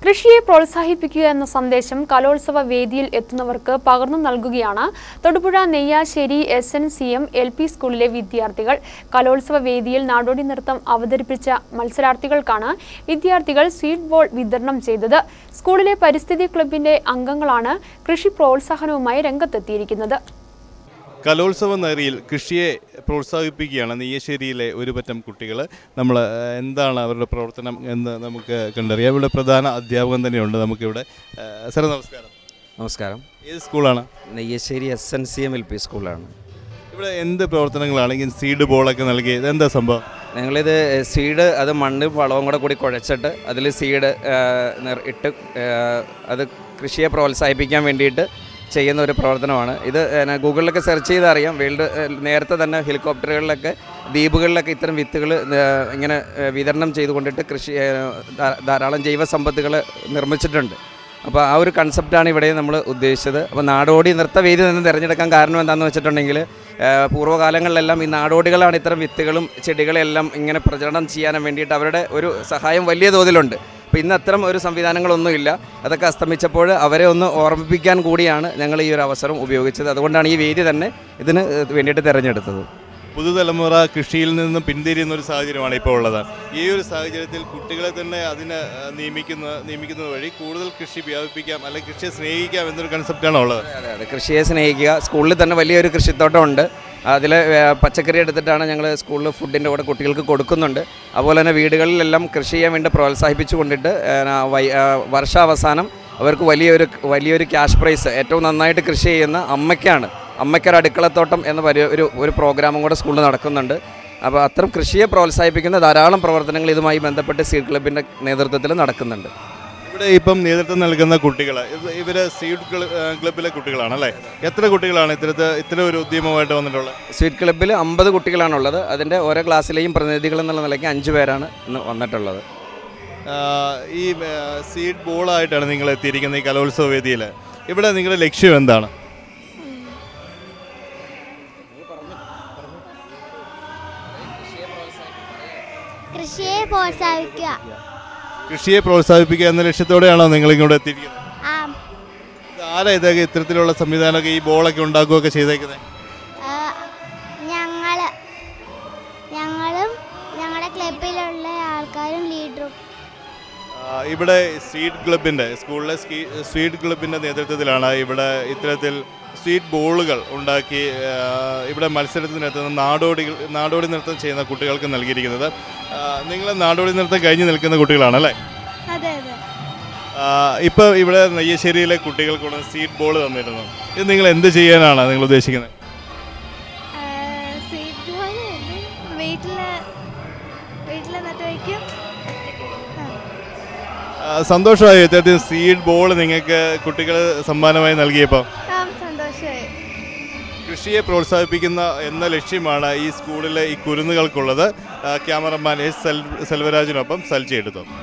കൃഷിയെ പ്രോത്സാഹിപ്പിക്കുക എന്ന സന്ദേശം കലോത്സവ വേദിയിൽ എത്തുന്നവർക്ക് പകർന്നു നൽകുകയാണ് Thodupuzha Neyyassery S N C M L P സ്കൂളിലെ വിദ്യാർത്ഥികൾ കലോത്സവ വേദിയിൽ നാടോടി നൃത്തം അവതരിപ്പിച്ച മത്സരാർത്ഥികൾക്കാണ് വിദ്യാർത്ഥികൾ സ്വീറ്റ് ബോൾ വിതരണം ചെയ്തത് സ്കൂളിലെ പരിസ്ഥിതി ക്ലബിന്റെ അംഗങ്ങളാണ് കൃഷി പ്രോത്സാഹനവുമായി രംഗത്തെത്തിയിരിക്കുന്നത് കലോത്സവ നഗരിയിൽ കൃഷിയെ പ്രോത്സാഹിപ്പിക്കുകയാണ് നെയ്യശ്ശേരിയിലെ ഒരു പറ്റം കുട്ടികൾ നമ്മൾ എന്താണ് അവരുടെ പ്രവർത്തനം എന്ന് നമുക്ക് കണ്ടറിയാം ഇവിടെ പ്രധാന അധ്യാപകൻ തന്നെയുണ്ട് നമുക്കിവിടെ ഏഹ് സാറേ നമസ്കാരം നമസ്കാരം ഏത് സ്കൂളാണ് Neyyassery S N C M L P സ്കൂളാണ് ഇവിടെ എന്ത് പ്രവർത്തനങ്ങളാണെങ്കിൽ സീഡ് ബോളൊക്കെ നൽകി എന്താ സംഭവം ഞങ്ങളിത് സീഡ് അത് മണ്ണ് വളവും കൂടെ കൂടി കുഴച്ചിട്ട് അതിൽ സീഡ് ഇട്ട് ആ, അത് കൃഷിയെ പ്രോത്സാഹിപ്പിക്കാൻ വേണ്ടിയിട്ട് ചെയ്യുന്ന ഒരു പ്രവർത്തനമാണ് ഇത് ഏ, ഗൂഗിളിലൊക്കെ സെർച്ച് ചെയ്ത് അറിയാം വേൾഡ് ഏ, നേരത്തെ തന്നെ ഹെലികോപ്റ്ററുകളിലൊക്കെ ദ്വീപുകളിലൊക്കെ ഇത്തരം വിത്തുകൾ ഇങ്ങനെ ഏ, വിതരണം ചെയ്തുകൊണ്ടിട്ട് കൃഷി ഏ, ധാ- ധാരാളം ജൈവ സമ്പത്തുകൾ നിർമ്മിച്ചിട്ടുണ്ട് അപ്പോൾ ആ ഒരു കൺസെപ്റ്റാണ് ഇവിടെ നമ്മൾ ഉദ്ദേശിച്ചത് അപ്പോൾ നാടോടി നൃത്തവേദി നിന്ന് തിരഞ്ഞെടുക്കാൻ കാരണം എന്താണെന്ന് വെച്ചിട്ടുണ്ടെങ്കിൽ ഏഹ്, പൂർവ്വകാലങ്ങളിലെല്ലാം ഈ നാടോടികളാണ് ഇത്തരം വിത്തുകളും ചെടികളെല്ലാം ഇങ്ങനെ പ്രചരണം ചെയ്യാൻ വേണ്ടിയിട്ട് അവരുടെ ഒരു സഹായം വലിയ തോതിലുണ്ട് അപ്പോൾ ഇന്ന് അത്തരം ഒരു സംവിധാനങ്ങളൊന്നുമില്ല അതൊക്കെ അസ്തമിച്ചപ്പോൾ അവരെ ഒന്ന് ഓർമ്മിപ്പിക്കാൻ കൂടിയാണ് ഞങ്ങൾ ഈ ഒരു അവസരം ഉപയോഗിച്ചത് അതുകൊണ്ടാണ് ഈ വേദി തന്നെ ഇതിന് വേണ്ടിയിട്ട് തിരഞ്ഞെടുത്തത് പുതുതലമുറ കൃഷിയിൽ നിന്ന് പിന്തിരിയുന്ന ഒരു സാഹചര്യമാണ് ഇപ്പോൾ ഉള്ളത് ഈ ഒരു സാഹചര്യത്തിൽ കുട്ടികളെ തന്നെ അതിന് ഏഹ്, നിയമിക്കുന്ന നിയമിക്കുന്നത് വഴി കൂടുതൽ കൃഷി വ്യാപിപ്പിക്കാം അല്ലെങ്കിൽ കൃഷിയെ സ്നേഹിക്കാം എന്നൊരു കൺസെപ്റ്റാണ് ഉള്ളത് അതെ അതെ കൃഷിയെ സ്നേഹിക്കുക സ്കൂളിൽ തന്നെ വലിയൊരു കൃഷിത്തോട്ടം ഉണ്ട് അതിൽ പച്ചക്കറി എടുത്തിട്ടാണ് ഞങ്ങൾ സ്കൂളിൽ ഫുഡിൻ്റെ കൂടെ കുട്ടികൾക്ക് കൊടുക്കുന്നുണ്ട് അതുപോലെ തന്നെ വീടുകളിലെല്ലാം കൃഷി ചെയ്യാൻ വേണ്ടി പ്രോത്സാഹിപ്പിച്ചു കൊണ്ടിട്ട് ഏഹ്, ആ, വൈ- ആ, വർഷാവസാനം അവർക്ക് വലിയൊരു വലിയൊരു ക്യാഷ് പ്രൈസ് ഏറ്റവും നന്നായിട്ട് കൃഷി ചെയ്യുന്ന അമ്മയ്ക്കാണ് അമ്മയ്ക്കൊരു അടുക്കളത്തോട്ടം എന്ന പരി ഒരു ഒരു പ്രോഗ്രാമും കൂടെ സ്കൂളിൽ നടക്കുന്നുണ്ട് അപ്പോൾ അത്തരം കൃഷിയെ പ്രോത്സാഹിപ്പിക്കുന്ന ധാരാളം പ്രവർത്തനങ്ങൾ ഇതുമായി ബന്ധപ്പെട്ട് സീഡ് ക്ലബിൻ്റെ നേതൃത്വത്തിൽ നടക്കുന്നുണ്ട് ഇവിടെ ഇപ്പം നേതൃത്വം നൽകുന്ന കുട്ടികൾ ഇവര് സീഡ് ക്ല- ഏഹ് ക്ലബിലെ കുട്ടികളാണ് അല്ലേ എത്ര കുട്ടികളാണ് ഇത്തരത്ത് ഇത്തരം ഒരു ഉദ്യമമായിട്ട് വന്നിട്ടുള്ളത് സ്വീറ്റ് ക്ലബ്ബിൽ അമ്പത് കുട്ടികളാണുള്ളത് അതിൻ്റെ ഓരോ ക്ലാസ്സിലെയും പ്രതിനിധികൾ എന്നുള്ള നിലയ്ക്ക് അഞ്ച് പേരാണ് ഇന്ന് വന്നിട്ടുള്ളത് ആഹ് ഈ ഏഹ് സീഡ് ബോളായിട്ടാണ് നിങ്ങൾ എത്തിയിരിക്കുന്നത് ഈ കലോത്സവ വേദിയിൽ ഇവിടെ നിങ്ങളുടെ ലക്ഷ്യം എന്താണ് കൃഷിയെ പ്രോത്സാഹിപ്പിക്കുക കൃഷിയെ പ്രോത്സാഹിപ്പിക്കുക എന്ന ലക്ഷ്യത്തോടെയാണോ നിങ്ങൾ ഇങ്ങോട്ട് എത്തിയിരിക്കുന്നത് ആ ഇത് ആരാ ഇതൊക്കെ ഇത്തരത്തിലുള്ള സംവിധാനമൊക്കെ ഈ ബോളൊക്കെ ഉണ്ടാക്കുകയൊക്കെ ചെയ്തേക്കുന്നത് ഞങ്ങൾ ഞങ്ങളും ഞങ്ങളുടെ ക്ലബിലുള്ള ആൾക്കാരും ലീഡറും ആഹ് ഇവിടെ സ്വീറ്റ് ക്ലബിൻ്റെ സ്കൂളിലെ സ്കീ- സ്വീറ്റ് ക്ലബിൻ്റെ നേതൃത്വത്തിലാണ് ഇവിടെ ഇത്തരത്തിൽ സ്വീറ്റ് ബോളുകൾ ഉണ്ടാക്കി ആഹ് ഇവിടെ മത്സരത്തിനെത്തുന്ന നാടോടികൾ നാടോടി നൃത്തം ചെയ്യുന്ന കുട്ടികൾക്ക് നൽകിയിരിക്കുന്നത് നിങ്ങൾ നാടോടി നൃത്തം കഴിഞ്ഞ് നിൽക്കുന്ന കുട്ടികളാണല്ലേ അതെ അതെ ഇപ്പോൾ ഇവിടെ നെയ്യശ്ശേരിയിലെ കുട്ടികൾക്കൂടെ സ്വീറ്റ് ബോൾ തന്നിരുന്നു ഇത് നിങ്ങൾ എന്ത് ചെയ്യാനാണ് നിങ്ങൾ ഉദ്ദേശിക്കുന്നത് സ്വീറ്റ് ബോൾ വീട്ടിൽ വീട്ടിൽ നട്ട് വയ്ക്കും ആഹ് സന്തോഷമായി ഇത്തരത്തിൽ സീഡ് ബോൾ നിങ്ങൾക്ക് കുട്ടികൾ സമ്മാനമായി നൽകിയപ്പോൾ ആ സന്തോഷമായി കൃഷിയെ പ്രോത്സാഹിപ്പിക്കുന്ന എന്ന ലക്ഷ്യമാണ് ഈ സ്കൂളിലെ ഈ കുരുന്നുകൾക്കുള്ളത് ആ, ക്യാമറമാൻ എസ് സെൽ സെൽവരാജിനൊപ്പം സൽജി എടുത്തു